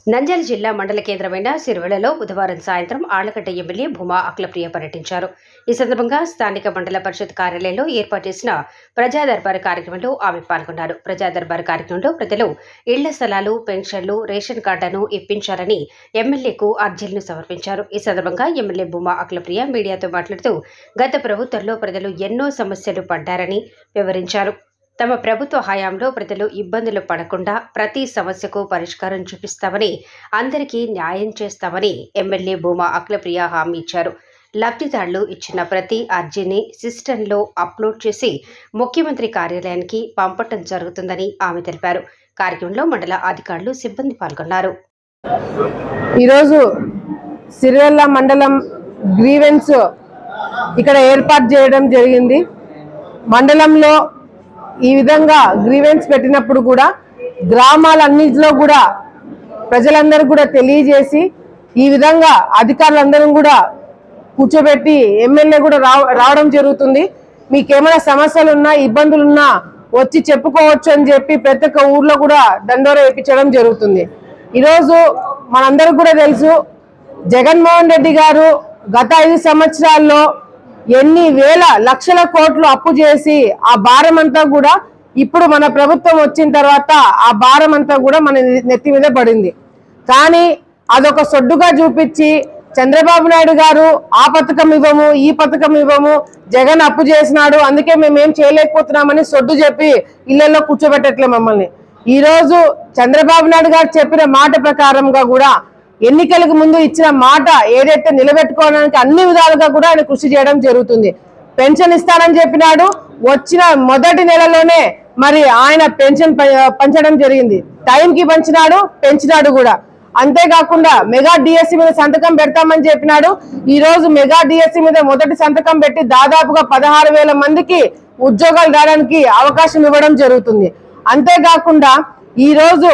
నంద్యాల జిల్లా మండల కేంద్రమైన సిరివెళ్లలో బుధవారం సాయంత్రం ఆళ్లగడ్డ ఎమ్మెల్యే భూమా అఖిలప్రియ పర్యటించారు ఈ సందర్భంగా స్థానిక మండల పరిషత్ కార్యాలయంలో ఏర్పాటు చేసిన ప్రజా దర్బారు కార్యక్రమంలో ఆమె పాల్గొన్నారు ప్రజా దర్బారు కార్యక్రమంలో ప్రజలు ఇళ్ల స్థలాలు పెన్షన్లు రేషన్ కార్డును ఇప్పించాలని ఎమ్మెల్యేకు అర్జీలను సమర్పించారు ఈ సందర్భంగా ఎమ్మెల్యే భూమా అఖిలప్రియ మీడియాతో మాట్లాడుతూ గత ప్రభుత్వంలో ప్రజలు ఎన్నో సమస్యలు పడ్డారని వివరించారు తమ ప్రభుత్వ హయాంలో ప్రజలు ఇబ్బందులు పడకుండా ప్రతి సమస్యకు పరిష్కారం చూపిస్తామని అందరికీ న్యాయం చేస్తామని ఎమ్మెల్యే భూమా అఖిలప్రియ హామీ ఇచ్చారు లబ్ధిదారులు ఇచ్చిన ప్రతి అర్జీని సిస్టంలో అప్లోడ్ చేసి ముఖ్యమంత్రి కార్యాలయానికి పంపటం జరుగుతుందని ఆమె తెలిపారు కార్యక్రమంలో మండల అధికారులు సిబ్బంది పాల్గొన్నారు ఈరోజు సిరివెల్ల మండలం గ్రీవెన్స్ ఇక్కడ ఏర్పాటు చేయడం జరిగింది మండలంలో ఈ విధంగా గ్రీవెన్స్ పెట్టినప్పుడు కూడా గ్రామాలన్నింటిలో కూడా ప్రజలందరూ కూడా తెలియజేసి ఈ విధంగా అధికారులందరం కూడా కూర్చోబెట్టి ఎమ్మెల్యే కూడా రావ రావడం జరుగుతుంది మీకు ఏమైనా సమస్యలు ఉన్నా ఇబ్బందులు ఉన్నా వచ్చి చెప్పుకోవచ్చు అని చెప్పి ప్రతి ఒక్క ఊర్లో కూడా దండోర వేయించడం జరుగుతుంది ఈరోజు మనందరికి కూడా తెలుసు జగన్మోహన్ రెడ్డి గారు గత ఐదు సంవత్సరాల్లో ఎన్ని వేల లక్షల కోట్లు అప్పు చేసి ఆ భారం అంతా కూడా ఇప్పుడు మన ప్రభుత్వం వచ్చిన తర్వాత ఆ భారం అంతా కూడా మన నెత్తి మీద పడింది కానీ అదొక సొడ్డుగా చూపించి చంద్రబాబు నాయుడు గారు ఆ పథకం ఇవ్వము ఈ పథకం ఇవ్వము జగన్ అప్పు చేసినాడు అందుకే మేము ఏం చేయలేకపోతున్నామని సొడ్డు చెప్పి ఇళ్లలో కూర్చోబెట్టట్లే మమ్మల్ని ఈ రోజు చంద్రబాబు నాయుడు గారు చెప్పిన మాట ప్రకారంగా కూడా ఎన్నికలకు ముందు ఇచ్చిన మాట ఏదైతే నిలబెట్టుకోవడానికి అన్ని విధాలుగా కూడా ఆయన కృషి చేయడం జరుగుతుంది పెన్షన్ ఇస్తానని చెప్పినాడు వచ్చిన మొదటి నెలలోనే మరి ఆయన పెన్షన్ ప- పంచడం జరిగింది టైంకి పంచినాడు పెంచినాడు కూడా అంతేకాకుండా మెగా డిఎస్సి మీద సంతకం పెడతామని చెప్పినాడు ఈ రోజు మెగా డిఎస్సి మీద మొదటి సంతకం పెట్టి దాదాపుగా పదహారు వేల మందికి ఉద్యోగాలు రావడానికి అవకాశం ఇవ్వడం జరుగుతుంది అంతేకాకుండా ఈ రోజు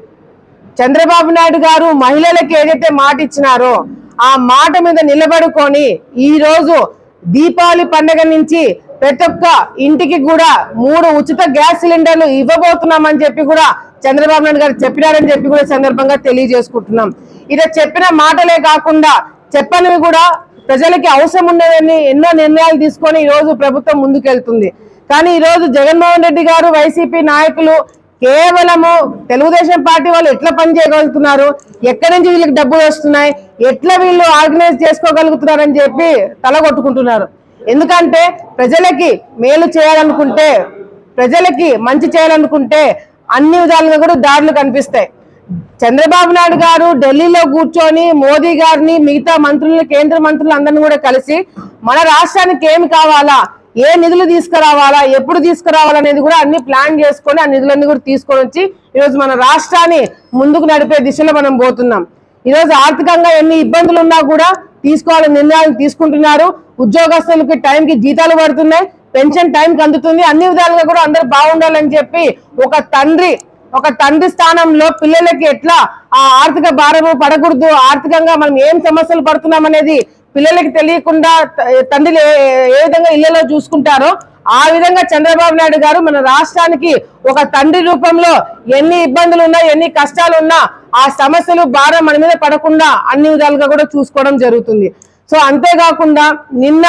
చంద్రబాబు నాయుడు గారు మహిళలకు ఏదైతే మాట ఇచ్చినారో ఆ మాట మీద నిలబడుకొని ఈ రోజు దీపావళి పండగ నుంచి ప్రతి ఒక్క ఇంటికి కూడా మూడు ఉచిత గ్యాస్ సిలిండర్లు ఇవ్వబోతున్నామని చెప్పి కూడా చంద్రబాబు నాయుడు గారు చెప్పినారని చెప్పి కూడా ఈ సందర్భంగా తెలియజేసుకుంటున్నాం ఇది చెప్పిన మాటలే కాకుండా చెప్పనివి కూడా ప్రజలకి అవసరం ఉండేదని ఎన్నో నిర్ణయాలు తీసుకొని ఈ రోజు ప్రభుత్వం ముందుకెళ్తుంది కానీ ఈ రోజు జగన్మోహన్ రెడ్డి గారు వైసీపీ నాయకులు కేవలము తెలుగుదేశం పార్టీ వాళ్ళు ఎట్లా పని చేయగలుగుతున్నారు ఎక్కడి నుంచి వీళ్ళకి డబ్బులు వస్తున్నాయి ఎట్లా వీళ్ళు ఆర్గనైజ్ చేసుకోగలుగుతున్నారు అని చెప్పి తలగొట్టుకుంటున్నారు ఎందుకంటే ప్రజలకి మేలు చేయాలనుకుంటే ప్రజలకి మంచి చేయాలనుకుంటే అన్ని విధాలుగా కూడా దారులు కనిపిస్తాయి చంద్రబాబు నాయుడు గారు ఢిల్లీలో కూర్చొని మోదీ గారిని మిగతా మంత్రులు కేంద్ర మంత్రులు అందరిని కూడా కలిసి మన రాష్ట్రానికి ఏమి కావాలా ఏ నిధులు తీసుకురావాలా ఎప్పుడు తీసుకురావాలా అనేది కూడా అన్ని ప్లాన్ చేసుకొని ఆ నిధులన్నీ కూడా తీసుకొని వచ్చి ఈరోజు మన రాష్ట్రాన్ని ముందుకు నడిపే దిశలో మనం పోతున్నాం ఈరోజు ఆర్థికంగా ఎన్ని ఇబ్బందులు ఉన్నా కూడా తీసుకోవాలని నిర్ణయాలు తీసుకుంటున్నారు ఉద్యోగస్తులకి టైంకి జీతాలు పడుతున్నాయి పెన్షన్ టైంకి అందుతుంది అన్ని విధాలుగా కూడా అందరూ బాగుండాలని చెప్పి ఒక తండ్రి ఒక తండ్రి స్థానంలో పిల్లలకి ఎట్లా ఆ ఆర్థిక భారము పడకూడదు ఆర్థికంగా మనం ఏం సమస్యలు పడుతున్నాం అనేది పిల్లలకి తెలియకుండా త- తండ్రులు ఏ ఏ విధంగా ఇళ్లలో చూసుకుంటారో ఆ విధంగా చంద్రబాబు నాయుడు గారు మన రాష్ట్రానికి ఒక తండ్రి రూపంలో ఎన్ని ఇబ్బందులు ఉన్నా ఎన్ని కష్టాలు ఉన్నా ఆ సమస్యలు భారం మన మీద పడకుండా అన్ని విధాలుగా కూడా చూసుకోవడం జరుగుతుంది సో అంతేకాకుండా నిన్న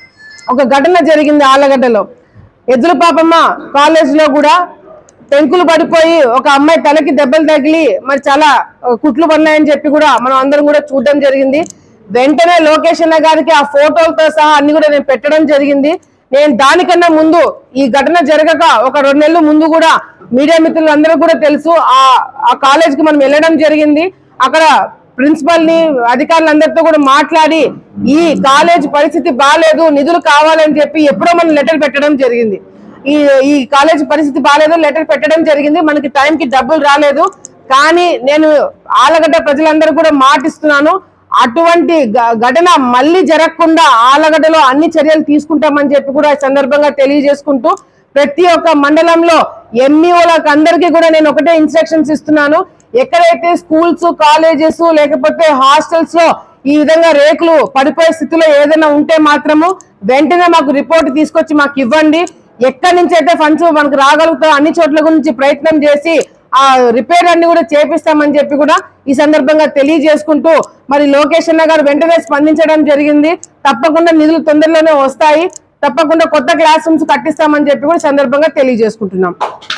ఒక ఘటన జరిగింది ఆళ్ళగడ్డలో ఎద్దుల పాపమ్మ కాలేజ్ లో కూడా పెంకులు పడిపోయి ఒక అమ్మాయి తలకి దెబ్బలు తగిలి మరి చాలా ఆ, కుట్లు పడినాయని చెప్పి కూడా మనం అందరం కూడా చూడడం జరిగింది వెంటనే లోకేష్ అన్న గారికి ఆ ఫోటోలతో సహా అన్ని కూడా నేను పెట్టడం జరిగింది నేను దానికన్నా ముందు ఈ ఘటన జరగక ఒక రెండు నెలల ముందు కూడా మీడియా మిత్రులందరూ కూడా తెలుసు ఆ ఆ కాలేజ్ కి మనం వెళ్ళడం జరిగింది అక్కడ ప్రిన్సిపల్ ని అధికారులందరితో కూడా మాట్లాడి ఈ కాలేజ్ పరిస్థితి బాగాలేదు నిధులు కావాలని చెప్పి ఎప్పుడో మనం లెటర్ పెట్టడం జరిగింది ఈ ఈ కాలేజ్ పరిస్థితి బాగాలేదు లెటర్ పెట్టడం జరిగింది మనకి టైంకి డబ్బులు రాలేదు కానీ నేను ఆలగడ్డ ప్రజలందరూ కూడా మాటిస్తున్నాను అటువంటి గ- ఘటన మళ్ళీ జరగకుండా ఆలగడ్డలో అన్ని చర్యలు తీసుకుంటామని చెప్పి కూడా ఈ సందర్భంగా తెలియజేసుకుంటూ ప్రతి ఒక్క మండలంలో ఎంఈఓలకు అందరికీ కూడా నేను ఒకటే ఇన్స్ట్రక్షన్స్ ఇస్తున్నాను ఎక్కడైతే స్కూల్స్ కాలేజెస్ లేకపోతే హాస్టల్స్ లో ఈ విధంగా రేకులు పడిపోయే స్థితిలో ఏదైనా ఉంటే మాత్రము వెంటనే మాకు రిపోర్ట్ తీసుకొచ్చి మాకు ఇవ్వండి ఎక్కడి నుంచి అయితే ఫండ్స్ మనకు రాగలుగుతాయో అన్ని చోట్ల గురించి ప్రయత్నం చేసి ఆ రిపేర్ అన్ని కూడా చేపిస్తామని చెప్పి కూడా ఈ సందర్భంగా తెలియజేసుకుంటూ మరి లోకేష్ అన్న గారు వెంటనే స్పందించడం జరిగింది తప్పకుండా నిధులు తొందరలోనే వస్తాయి తప్పకుండా కొత్త క్లాస్ రూమ్స్ కట్టిస్తామని చెప్పి కూడా ఈ సందర్భంగా తెలియజేసుకుంటున్నాం